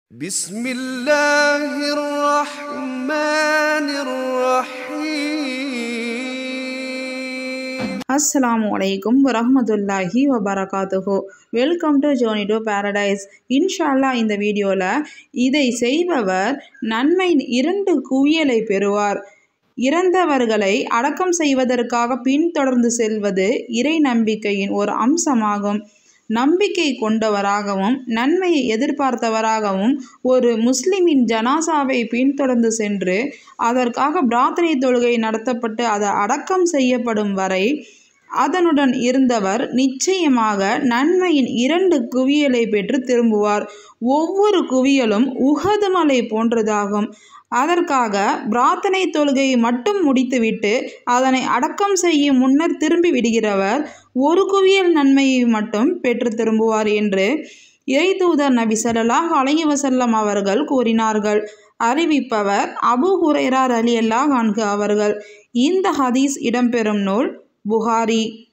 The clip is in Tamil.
بسم الله الرحمن الرحيم அஸ்ஸலாமு அலைக்கும் வரஹ்மத்துல்லாஹி வபரகாத்துஹு welcome to journey to paradise இன்ஷால்லா இந்த வீடியோவில் இதை செய்பவர் நன்மையின் இரண்டு குவியலை பெறுவார் இறந்தவர்களை அடக்கம் செய்வதற்காக பின்தொடர்ந்து செல்வது இறை நம்பிக்கையின் ஒரு அம்சமாகும் நம்பிக்கை கொண்டவராகவும் நன்மையை எதிர்பார்த்தவராகவும் ஒரு முஸ்லிமின் ஜனாசாவை பின்தொடர்ந்து சென்று அதற்காக பிரார்த்தனை தொழுகை நடத்தப்பட்டு அது அடக்கம் செய்யப்படும் வரை அதனுடன் இருந்தவர் நிச்சயமாக நன்மையின் இரண்டு குவியலை பெற்று திரும்புவார் ஒவ்வொரு குவியலும் உகது மலை போன்றதாகும் அதற்காக பிரார்த்தனை தொழுகையை மட்டும் முடித்துவிட்டு அதனை அடக்கம் செய்யும் முன்னர் திரும்பி விடுகிறவர் ஒரு குவியல் நன்மையை மட்டும் பெற்று திரும்புவார் என்று இறைதூதர் நபி ஸல்லல்லாஹு அலைஹி வஸல்லம் அவர்கள் கூறினார்கள் அறிவிப்பவர் அபு ஹுரைரா அலி அல்லாஹ் அன்கு அவர்கள் இந்த ஹதீஸ் இடம்பெறும் நூல் புகாரி